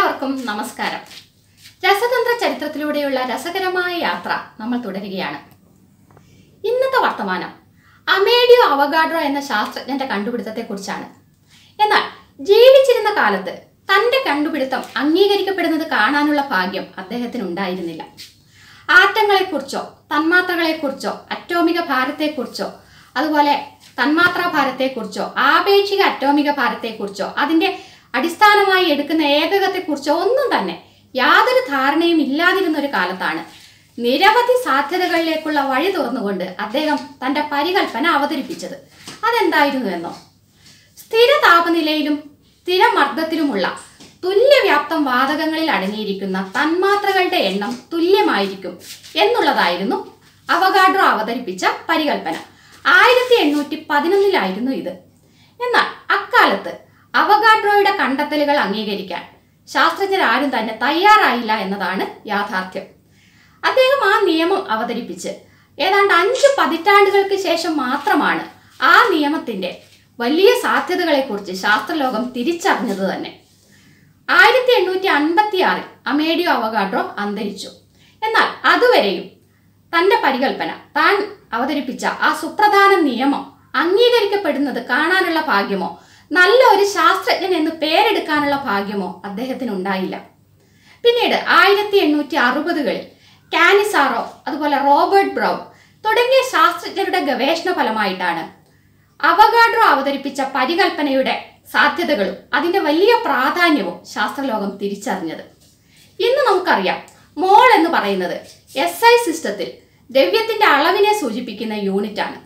എല്ലാവർക്കും നമസ്കാരം രസതന്ത്ര ചരിത്രത്തിലൂടെയുള്ള രസകരമായ യാത്ര നമ്മൾ തുടരുകയാണ് ഇന്നത്തെ വർത്തമാനം അമേഡിയോ അവഗാഡ്രോ എന്ന ശാസ്ത്രജ്ഞന്റെ കണ്ടുപിടുത്തത്തെക്കുറിച്ചാണ് എന്നാൽ ജീവിച്ചിരുന്ന കാലത്ത് തന്റെ കണ്ടുപിടുത്തം അംഗീകരിക്കപ്പെടുന്നത് കാണാനുള്ള ഭാഗ്യം അദ്ദേഹത്തിന് ഉണ്ടായിരുന്നില്ല ആറ്റങ്ങളെക്കുറിച്ചോ തന്മാത്രകളെക്കുറിച്ചോ അറ്റോമിക ഭാരത്തെക്കുറിച്ചോ അതുപോലെ തന്മാത്രാ ഭാരത്തെക്കുറിച്ചോ ആപേക്ഷിക അറ്റോമിക ഭാരത്തെക്കുറിച്ചോ അതിന്റെ അടിസ്ഥാനമായി എടുക്കുന്ന ഏകകത്തെക്കുറിച്ചോ ഒന്നും തന്നെ യാതൊരു ധാരണയും ഇല്ലാതിരുന്ന ഒരു കാലത്താണ് നിരവധി സാധ്യതകളിലേക്കുള്ള വഴി തുറന്നുകൊണ്ട് അദ്ദേഹം തന്റെ പരികൽപ്പന അവതരിപ്പിച്ചത് അതെന്തായിരുന്നു എന്നോ സ്ഥിര താപനിലയിലും സ്ഥിര മർദ്ദത്തിലുമുള്ള തുല്യവ്യാപ്തം വാതകങ്ങളിൽ അടങ്ങിയിരിക്കുന്ന തന്മാത്രകളുടെ എണ്ണം തുല്യമായിരിക്കും എന്നുള്ളതായിരുന്നു അവഗാഡ്രോ അവതരിപ്പിച്ച പരികൽപ്പന ആയിരത്തി എണ്ണൂറ്റി പതിനൊന്നിലായിരുന്നു ഇത് എന്നാൽ അക്കാലത്ത് അവഗാഡ്രോയുടെ കണ്ടെത്തലുകൾ അംഗീകരിക്കാൻ ശാസ്ത്രജ്ഞരാരും തന്നെ തയ്യാറായില്ല എന്നതാണ് യാഥാർത്ഥ്യം അദ്ദേഹം ആ നിയമം അവതരിപ്പിച്ച് ഏതാണ്ട് അഞ്ച് പതിറ്റാണ്ടുകൾക്ക് ശേഷം മാത്രമാണ് ആ നിയമത്തിന്റെ വലിയ സാധ്യതകളെക്കുറിച്ച് ശാസ്ത്രലോകം തിരിച്ചറിഞ്ഞത് തന്നെ ആയിരത്തി എണ്ണൂറ്റി അൻപത്തി ആറിൽ അമേഡിയോ അവഗാഡ്രോ അന്തരിച്ചു എന്നാൽ അതുവരെയും തന്റെ പരികൽപ്പന താൻ അവതരിപ്പിച്ച ആ സുപ്രധാന നിയമം അംഗീകരിക്കപ്പെടുന്നത് കാണാനുള്ള ഭാഗ്യമോ നല്ല ഒരു ശാസ്ത്രജ്ഞൻ എന്ന് പേരെടുക്കാനുള്ള ഭാഗ്യമോ അദ്ദേഹത്തിന് ഉണ്ടായില്ല പിന്നീട് ആയിരത്തി എണ്ണൂറ്റി അറുപതുകളിൽ കാനിസാറോ അതുപോലെ റോബർട്ട് ബ്രൗൺ തുടങ്ങിയ ശാസ്ത്രജ്ഞരുടെ ഗവേഷണ ഫലമായിട്ടാണ് അവഗാഡ്രോ അവതരിപ്പിച്ച പരികൽപ്പനയുടെ സാധ്യതകളും അതിന്റെ വലിയ പ്രാധാന്യവും ശാസ്ത്രലോകം തിരിച്ചറിഞ്ഞത് ഇന്ന് നമുക്കറിയാം മോൾ എന്ന് പറയുന്നത് എസ് ഐ സിസ്റ്റത്തിൽ ദ്രവ്യത്തിന്റെ അളവിനെ സൂചിപ്പിക്കുന്ന യൂണിറ്റ് ആണ്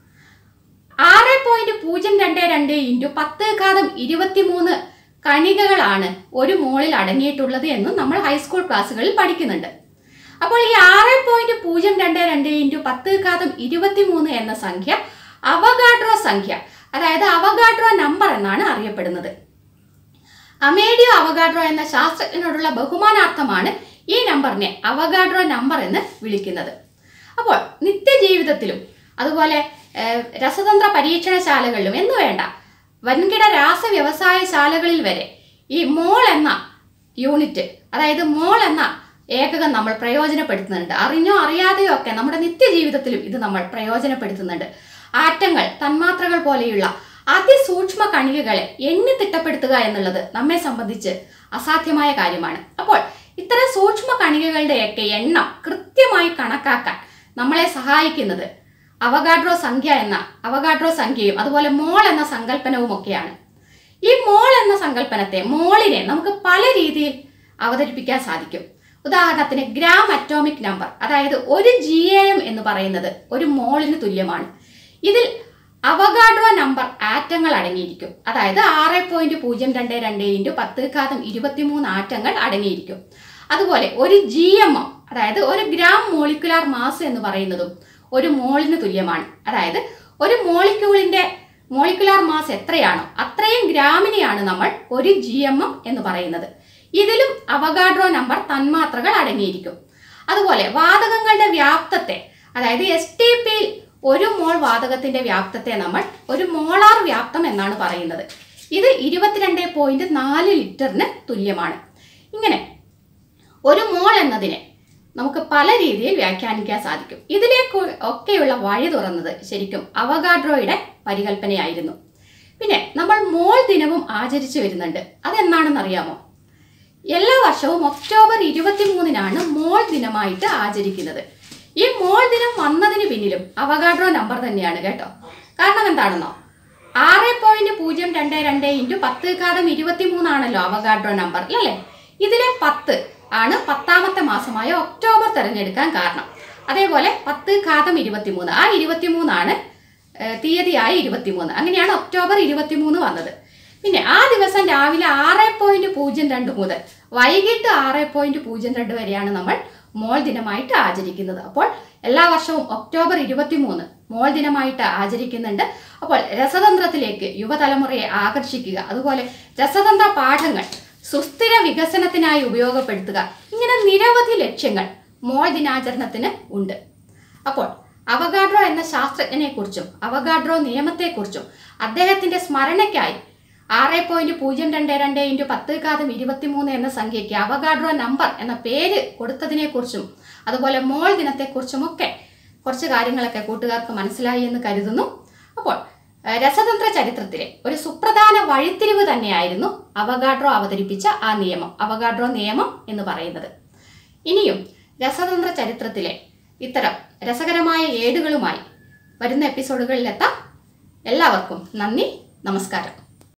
ആറ് പോയിന്റ് പൂജ്യം രണ്ട് രണ്ട് ഇൻറ്റു പത്ത് ഘാതം ഇരുപത്തിമൂന്ന് കണികകളാണ് ഒരു മോളിൽ അടങ്ങിയിട്ടുള്ളത് എന്നും നമ്മൾ ഹൈസ്കൂൾ ക്ലാസ്സുകളിൽ പഠിക്കുന്നുണ്ട് അപ്പോൾ ഈ ആറ് പോയിന്റ് പൂജ്യം രണ്ട് രണ്ട് ഇൻറ്റു പത്ത് ഘാതം ഇരുപത്തിമൂന്ന് എന്ന സംഖ്യ അവഗാഡ്രോ സംഖ്യ അതായത് അവഗാഡ്രോ നമ്പർ എന്നാണ് അറിയപ്പെടുന്നത് അമേഡിയോ അവഗാഡ്രോ എന്ന ശാസ്ത്രജ്ഞനോടുള്ള ബഹുമാനാർത്ഥമാണ് ഈ നമ്പറിനെ അവഗാഡ്രോ നമ്പർ എന്ന് വിളിക്കുന്നത് അപ്പോൾ നിത്യജീവിതത്തിലും അതുപോലെ ഏഹ്, രസതന്ത്ര പരീക്ഷണശാലകളിലും എന്ന് വേണ്ട വൻകിട രാസ വ്യവസായശാലകളിൽ വരെ ഈ മോൾ എന്ന യൂണിറ്റ് അതായത് മോൾ എന്ന ഏകകം നമ്മൾ പ്രയോജനപ്പെടുത്തുന്നുണ്ട് അറിഞ്ഞോ അറിയാതെയോ ഒക്കെ നമ്മുടെ നിത്യജീവിതത്തിലും ഇത് നമ്മൾ പ്രയോജനപ്പെടുത്തുന്നുണ്ട് ആറ്റങ്ങൾ തന്മാത്രകൾ പോലെയുള്ള അതിസൂക്ഷ്മ കണികകളെ എണ്ണി തിട്ടപ്പെടുത്തുക എന്നുള്ളത് നമ്മെ സംബന്ധിച്ച് അസാധ്യമായ കാര്യമാണ് അപ്പോൾ ഇത്തരം സൂക്ഷ്മ കണികകളുടെയൊക്കെ എണ്ണം കൃത്യമായി കണക്കാക്കാൻ നമ്മളെ സഹായിക്കുന്നത് അവഗാഡ്രോ സംഖ്യ എന്ന അവഗാഡ്രോ സംഖ്യയും അതുപോലെ മോൾ എന്ന സങ്കല്പനവും ഒക്കെയാണ് ഈ മോൾ എന്ന സങ്കല്പനത്തെ മോളിനെ നമുക്ക് പല രീതിയിൽ അവതരിപ്പിക്കാൻ സാധിക്കും ഉദാഹരണത്തിന് ഗ്രാം അറ്റോമിക് നമ്പർ അതായത് ഒരു ജി എ എം എന്ന് പറയുന്നത് ഒരു മോളിന് തുല്യമാണ് ഇതിൽ അവഗാഡ്രോ നമ്പർ ആറ്റങ്ങൾ അടങ്ങിയിരിക്കും അതായത് ആറ് പോയിന്റ് പൂജ്യം രണ്ട് രണ്ട് ഇൻറ്റു പത്ത് ഘാതം ഇരുപത്തിമൂന്ന് ആറ്റങ്ങൾ അടങ്ങിയിരിക്കും അതുപോലെ ഒരു ജി എം എം അതായത് ഒരു ഗ്രാം മോളിക്കുലാർ മാസ് എന്ന് പറയുന്നതും ഒരു മോളിന് തുല്യമാണ് അതായത് ഒരു മോളിക്യൂളിന്റെ മോളിക്കുലാർ മാസ് എത്രയാണോ അത്രയും ഗ്രാമിനെയാണ് നമ്മൾ ഒരു ജി എം എം എന്ന് പറയുന്നത് ഇതിലും അവഗാഡ്രോ നമ്പർ തന്മാത്രകൾ അടങ്ങിയിരിക്കും അതുപോലെ വാതകങ്ങളുടെ വ്യാപ്തത്തെ അതായത് എസ് ടി പിയിൽ ഒരു മോൾ വാതകത്തിന്റെ വ്യാപ്തത്തെ നമ്മൾ ഒരു മോളാർ വ്യാപ്തം എന്നാണ് പറയുന്നത് ഇത് ഇരുപത്തിരണ്ട് പോയിന്റ് നാല് ലിറ്ററിന് തുല്യമാണ് ഇങ്ങനെ ഒരു മോൾ എന്നതിനെ നമുക്ക് പല രീതിയിൽ വ്യാഖ്യാനിക്കാൻ സാധിക്കും ഇതിലേക്ക് ഒക്കെയുള്ള വഴി തുറന്നത് ശരിക്കും അവഗാഡ്രോയുടെ പരികൽപ്പനയായിരുന്നു പിന്നെ നമ്മൾ മോൾ ദിനവും ആചരിച്ചു വരുന്നുണ്ട് അതെന്നാണെന്ന് അറിയാമോ എല്ലാ വർഷവും ഒക്ടോബർ ഇരുപത്തിമൂന്നിനാണ് മോൾ ദിനമായിട്ട് ആചരിക്കുന്നത് ഈ മോൾ ദിനം വന്നതിന് പിന്നിലും അവഗാഡ്രോ നമ്പർ തന്നെയാണ് കേട്ടോ കാരണം എന്താണെന്നോ ആറ് പോയിന്റ് പൂജ്യം രണ്ട് രണ്ട് ഇൻറ്റു പത്ത് ഘാതം ഇരുപത്തിമൂന്നാണല്ലോ അവഗാഡ്രോ നമ്പർ അല്ലേ ഇതിലെ പത്ത് ആണ് പത്താമത്തെ മാസമായ ഒക്ടോബർ തിരഞ്ഞെടുക്കാൻ കാരണം അതേപോലെ പത്ത് ഘാതം ഇരുപത്തിമൂന്ന് ആ ഇരുപത്തിമൂന്നാണ് ഏഹ്, തീയതിയായ ഇരുപത്തിമൂന്ന് അങ്ങനെയാണ് ഒക്ടോബർ ഇരുപത്തിമൂന്ന് വന്നത് പിന്നെ ആ ദിവസം രാവിലെ ആറ് പോയിന്റ് പൂജ്യം രണ്ട് മുതൽ വൈകിട്ട് ആറ് പോയിന്റ് പൂജ്യം രണ്ട് വരെയാണ് നമ്മൾ മോൾ ദിനമായിട്ട് ആചരിക്കുന്നത് അപ്പോൾ എല്ലാ വർഷവും ഒക്ടോബർ ഇരുപത്തിമൂന്ന് മോൾ ദിനമായിട്ട് ആചരിക്കുന്നുണ്ട് അപ്പോൾ രസതന്ത്രത്തിലേക്ക് യുവതലമുറയെ ആകർഷിക്കുക അതുപോലെ രസതന്ത്ര പാഠങ്ങൾ സുസ്ഥിര വികസനത്തിനായി ഉപയോഗപ്പെടുത്തുക ഇങ്ങനെ നിരവധി ലക്ഷ്യങ്ങൾ മോൾ ദിനാചരണത്തിന് ഉണ്ട് അപ്പോൾ അവഗാഡ്രോ എന്ന ശാസ്ത്രജ്ഞനെക്കുറിച്ചും അവഗാഡ്രോ നിയമത്തെക്കുറിച്ചും അദ്ദേഹത്തിന്റെ സ്മരണയ്ക്കായി ആറ് പോയിന്റ് പൂജ്യം രണ്ട് രണ്ട് ഇൻറ്റു പത്ത് ഘാതം ഇരുപത്തിമൂന്ന് എന്ന സംഖ്യയ്ക്ക് അവഗാഡ്രോ നമ്പർ എന്ന പേര് കൊടുത്തതിനെക്കുറിച്ചും അതുപോലെ മോൾ ദിനത്തെക്കുറിച്ചുമൊക്കെ കുറച്ച് കാര്യങ്ങളൊക്കെ കൂട്ടുകാർക്ക് മനസ്സിലായി എന്ന് കരുതുന്നു അപ്പോൾ ഏഹ്, രസതന്ത്ര ചരിത്രത്തിലെ ഒരു സുപ്രധാന വഴിത്തിരിവ് തന്നെയായിരുന്നു അവഗാഡ്രോ അവതരിപ്പിച്ച ആ നിയമം അവഗാഡ്രോ നിയമം എന്ന് പറയുന്നത് ഇനിയും രസതന്ത്ര ചരിത്രത്തിലെ ഇത്തരം രസകരമായ ഏടുകളുമായി വരുന്ന എപ്പിസോഡുകളിലെത്താം എല്ലാവർക്കും നന്ദി നമസ്കാരം